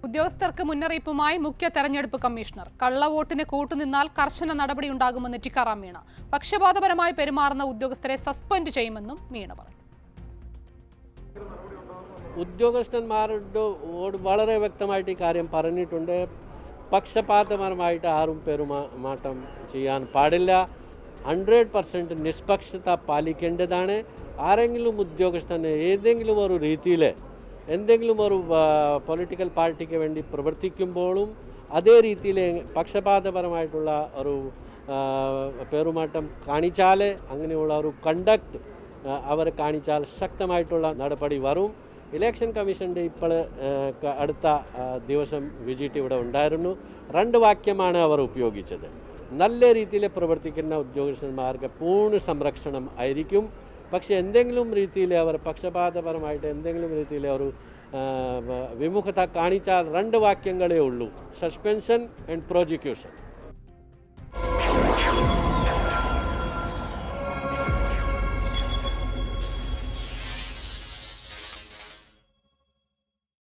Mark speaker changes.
Speaker 1: ഉദ്യോഗസ്ഥർക്ക് മുന്നറിയിപ്പുമായി മുഖ്യ തെരഞ്ഞെടുപ്പ് കമ്മീഷണർ കള്ളവോട്ടിന് കൂട്ടുനിന്നാൽ കർശന നടപടിയുണ്ടാകുമെന്ന് ടിക്കാറാം മീണ പക്ഷപാതപരമായി പെരുമാറുന്ന ഉദ്യോഗസ്ഥരെ സസ്പെൻഡ് ചെയ്യുമെന്നും മീണ പറഞ്ഞു
Speaker 2: ഉദ്യോഗസ്ഥന്മാരോട് വളരെ വ്യക്തമായിട്ട് ഈ കാര്യം പറഞ്ഞിട്ടുണ്ട് പക്ഷപാതപരമായിട്ട് ആരും പെരുമാറ്റം ചെയ്യാൻ പാടില്ല ഹൺഡ്രഡ് പെർസെൻറ്റ് നിഷ്പക്ഷത പാലിക്കേണ്ടതാണ് ആരെങ്കിലും ഉദ്യോഗസ്ഥന് ഏതെങ്കിലും ഒരു രീതിയിൽ എന്തെങ്കിലും ഒരു പൊളിറ്റിക്കൽ പാർട്ടിക്ക് വേണ്ടി പ്രവർത്തിക്കുമ്പോഴും അതേ രീതിയിൽ പക്ഷപാതപരമായിട്ടുള്ള ഒരു ആ, പെരുമാറ്റം കാണിച്ചാൽ അങ്ങനെയുള്ള ഒരു കണ്ടക്ട് അവർ കാണിച്ചാൽ ശക്തമായിട്ടുള്ള നടപടി വരും ഇലക്ഷൻ കമ്മീഷൻ്റെ ഇപ്പോൾ അടുത്ത ആ, ദിവസം വിജിറ്റ് ഇവിടെ ഉണ്ടായിരുന്നു രണ്ട് വാക്യമാണ് അവർ ഉപയോഗിച്ചത് നല്ല രീതിയിൽ പ്രവർത്തിക്കുന്ന ഉദ്യോഗസ്ഥന്മാർക്ക് പൂർണ്ണ സംരക്ഷണം ആയിരിക്കും പക്ഷേ എന്തെങ്കിലും രീതിയിൽ അവർ പക്ഷപാതപരമായിട്ട് എന്തെങ്കിലും രീതിയിൽ ഒരു ആ, വ- വിമുഖത കാണിച്ചാൽ രണ്ട് വാക്യങ്ങളേ ഉള്ളൂ സസ്പെൻഷൻ ആൻഡ് പ്രോസിക്യൂഷൻ